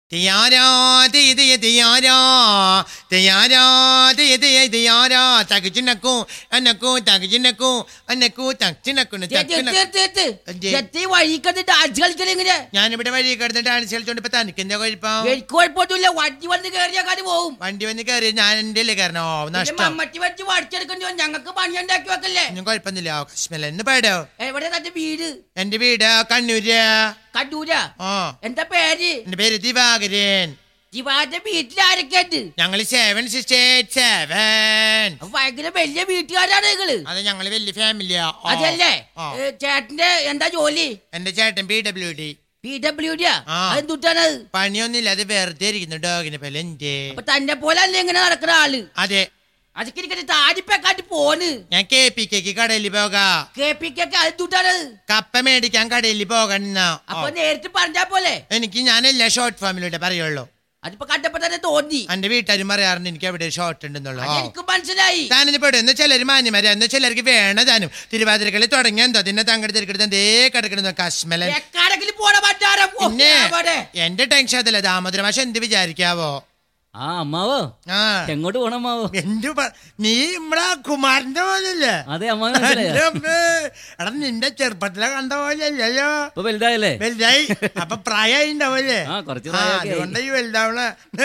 തിയാരാ തിയ തിയ തിയാരാ തിയാരാ തിയ തിയ തിയാരാ തകച്ചിനക്കൂ അന്നക്കൂ തകച്ചിനക്കൂ അന്നക്കൂ തച്ചിനക്കുന്നു തച്ചിനക്കൂ എന്തേ? എത്തി വഴിക്കത്ത് ഡാൻസ് കളിക്കല് ഇങ്ങനെ ഞാനിവിടെ വഴി കിടന്ന് ഡാൻസ് കളിച്ചോണ്ട് ഇപ്പൊ തനിക്ക് എന്താ കുഴപ്പം എനിക്ക് കുഴപ്പമൊന്നുമില്ല വണ്ടി വന്ന് കയറിയാൽ കാര്യം പോകും വണ്ടി വന്ന് കയറി ഞാൻ എന്റെ അല്ലേ കയറണോ പിന്നെ നഷ്ടം മമ്മട്ടി വെച്ച് വടിച്ചെടുക്കേണ്ടി വരും ഞങ്ങൾക്ക് പണി ഉണ്ടാക്കി വെക്കല്ലേ ഒന്നും കുഴപ്പമൊന്നുമില്ല കശ്മീല എന്ന് പാടോ എവിടെ തന്റെ വീട് എന്റെ വീട് കണ്ണൂര് കണ്ടൂര ആ എന്താ പേര് എന്റെ പേര് ദിവാകരൻ ശിവാന്റെ വീട്ടിൽ ആരൊക്കെ ഉണ്ട് ഞങ്ങള് സെവൻ സിസ്റ്റേറ്റ് സെവൻ അപ്പൊ ഭയങ്കര വലിയ വീട്ടുകാരാണ് നിങ്ങള് അത് ഞങ്ങള് വലിയ ഫാമിലിയാ ആ. അതല്ലേ ആ. ഏ, ചേട്ടന്റെ എന്താ ജോലി എന്റെ ചേട്ടൻ P W D P W ഡിയാ ആ. അതെന്തുട്ടാണ് പണിയൊന്നുമില്ല അത് വെറുതെ ഇരിക്കുന്നു ഡോഗിനെ പോലെ എന്റെ അപ്പൊ തന്നെ പോലെ അല്ലേ ഇങ്ങനെ നടക്കുന്ന ആള് അതെ അതൊക്കെ എനിക്ക് താടിപ്പെക്കാട്ട് പോണ് ഞാൻ കെ പി കെക്ക് കടയിൽ പോകാ കെ പി ഒക്കെ അതെന്തുട്ടാണ് കപ്പ മേടിക്കാൻ കടയിൽ പോകണ അപ്പൊ നേരിട്ട് പറഞ്ഞാ പോലെ എനിക്ക് ഞാനല്ല ഷോർട്ട് ഫോമിലൂടെ പറയുള്ളൂ അതിപ്പോ കണ്ടപ്പോ തന്നെ തോന്നി എന്റെ വീട്ടുകാരും പറയാറുണ്ട് എനിക്ക് എവിടെ ഷോർട്ട് ഉണ്ടെന്നുള്ളു ആ. എനിക്ക് മനസ്സിലായി താനിന്ന് പെടും എന്ന് ചിലർ മാന്യമാര് എന്ന് ചിലർക്ക് വേണ താനും തിരുവാതിരക്കളി തുടങ്ങിയ എന്തോ തിന്നെ തങ്കടി തിരക്കെടുത്ത് എന്തേ കിടക്കണെന്നോ കശ്മലൻ എക്കാടെങ്കിലും പോണ പറ്റാരം പിന്നെ എന്റെ ടെൻഷൻ അതല്ല ദാമോദര മാഷ എന്ത് വിചാരിക്കാവോ ആ അമ്മാവോ ആ എങ്ങോട്ട് പോണം അമ്മാവോ എന്തു പ- നീ നമ്മടെ കുമാരന്റെ പോലല്ലേ അതെ അമ്മാവൻ മനസ്സിലായോ എന്റെ അമ്മേ. എടാ നിന്റെ ചെറുപ്പത്തിലെ കണ്ട പോലെ അല്ലല്ലോ ഇപ്പൊ വലുതായല്ലേ വലുതായി അപ്പൊ പ്രായമായി ഉണ്ടാവല്ലേ ആ, കുറച്ച് ആ, പ്രായമൊക്കെ ആയി. അതുകൊണ്ട് ഈ വലുതാവണ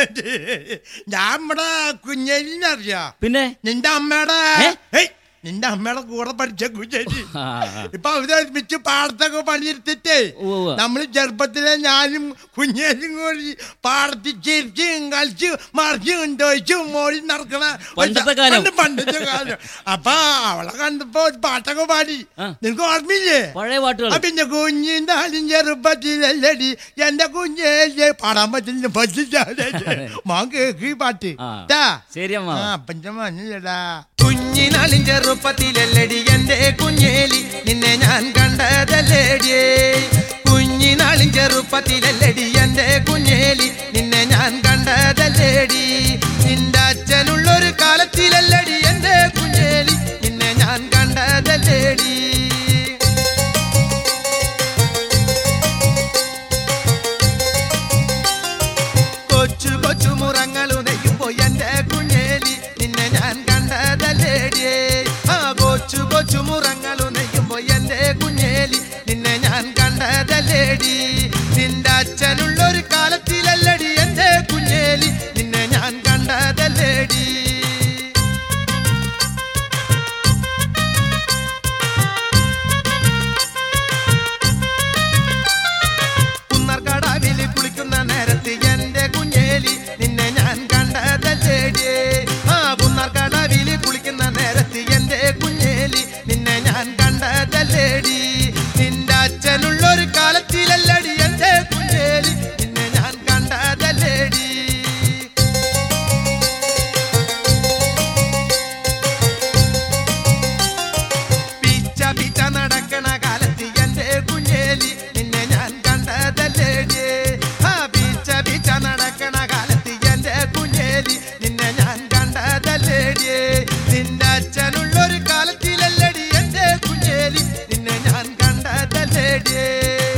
ഞാൻ നമ്മടെ കുഞ്ഞേലിനെ അറിയാ പിന്നെ നിന്റെ അമ്മയുടെ ഏ? ഏയ്, നിന്റെ അമ്മയുടെ കൂടെ പഠിച്ച കുഞ്ഞേലി ആ, ആ. ഇപ്പൊ അവര് ഒരുമിച്ച് പാടത്തൊക്കെ പണിയെടുത്തിട്ടേ ഉവ്വ് ഉവ്വ്. നമ്മള് ചെറുപ്പത്തിലെ ഞാനും കുഞ്ഞേലും കൂടി പാടത്ത് ചിരിച്ചും കളിച്ചു മറിച്ചും ഉണ്ടോയിച്ചും മോളി നടക്കണ ഒരു പണ്ടത്തെ സ- കാലം. പണ്ട് പണ്ടത്തെ കാലം അപ്പൊ അവളെ കണ്ടപ്പോ ഒരു പാട്ടൊക്കെ പാടി ആ. നിനക്ക് ഓർമ്മയില്ലേ പഴയ പാട്ടുകൾ ആ, പിന്നെ കുഞ്ഞിന്റെ ആലും ചെറുപ്പത്തിലല്ലടി എന്റെ കുഞ്ഞേലെ പാടാൻ പറ്റില്ല പറ്റില്ല മോൻ കേക്ക് ഈ പാട്ട് ആ. ട്ടാ. ശരി അമ്മാവ ആ, അപ്പന്റെ മനസ്സിലടാ കുഞ്ഞിനാളിൻ ചെറുപ്പത്തിലല്ലടി എന്റെ കുഞ്ഞേലി നിന്നെ ഞാൻ കണ്ടതല്ലേടിയേ കുഞ്ഞിനാളിൻ ചെറുപ്പത്തിലല്ലടി എന്റെ കുഞ്ഞേലി നിന്നെ ഞാൻ കണ്ടതല്ലേടി നിന്റെ അച്ഛനുള്ളൊരു കാലത്തിലല്ലടി എന്റെ കുഞ്ഞേലി നിന്നെ ഞാൻ കണ്ടതല്ലേടി കൊച്ചു കൊച്ചു മുറങ്ങളു നെയ്യുമ്പോ എന്റെ കുഞ്ഞേലി നിന്നെ ഞാൻ കണ്ടതല്ലേടിയേ ആ കൊച്ചു കൊച്ചു മുറങ്ങളു നെയ്യുമ്പോ എന്റെ കുഞ്ഞേലി നിന്നെ ഞാൻ കണ്ടതല്ലേടി നിന്റെ അച്ഛനുള്ളൊരു കാലത്തിലല്ലടി എന്റെ കുഞ്ഞേലി നിന്നെ ഞാൻ കണ്ടതല്ലേടി കുന്നർക്കടവില് കുളിക്കുന്ന നേരത്ത് എന്റെ കുഞ്ഞേലി നിന്നെ ഞാൻ കണ്ടതല്ലേടിയേ ആ കുന്നർക്കടവില് കുളിക്കുന്ന നേരത്ത് എന്റെ കുഞ്ഞേലി നിന്നെ ഞാൻ കണ്ടതല്ലേടി നിന്റെ അച്ഛനുള്ളൊരു കാലത്തിലല്ലടി എന്റെ കുഞ്ഞേലി നിന്നെ ഞാൻ കണ്ടതല്ലേടി പിച്ച പിച്ച നടക്കണ കാലത്ത് എന്റെ കുഞ്ഞേലി നിന്നെ ഞാൻ കണ്ടതല്ലേടിയേ ആ പിച്ച പിച്ച നടക്കണ കാലത്ത് എന്റെ കുഞ്ഞേലി നിന്നെ ഞാൻ കണ്ടതല്ലേടിയേ നിന്റെ അച്ഛനുള്ളൊരു കാലത്തിലല്ലടി എന്റെ കുഞ്ഞേലി നിന്നെ ഞാൻ കണ്ടതല്ലേടിയേ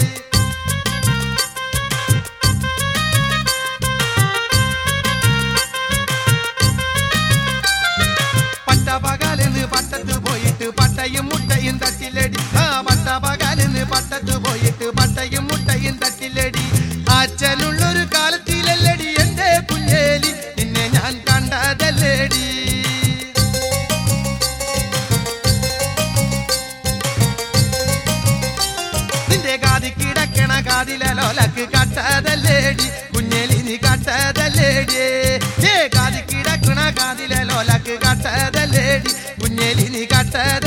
പട്ടപകലിന്ന് പട്ടത്ത് പോയിട്ട് പട്ടയും മുട്ടയും തട്ടിലടി ആ പട്ടപകലിന്ന് പട്ടത്ത് പോയിട്ട് പട്ടയും മുട്ടയും തട്ടിലടി അച്ഛനുള്ളൊരു കാലത്തിലല്ലടി എന്റെ കുഞ്ഞേലി നിന്നെ ഞാൻ കണ്ടതല്ലേടി നിന്റെ കാതി കിടക്കണ കാതിലോലക്ക് കട്ടതല്ലേടി കുഞ്ഞേലി നീ കട്ടതല്ലേടിയേ ഏ കാതി കിടക്കണ കാതിലോലക്ക് കട്ടതല്ലേടി കുഞ്ഞേലി നീ കട്ടത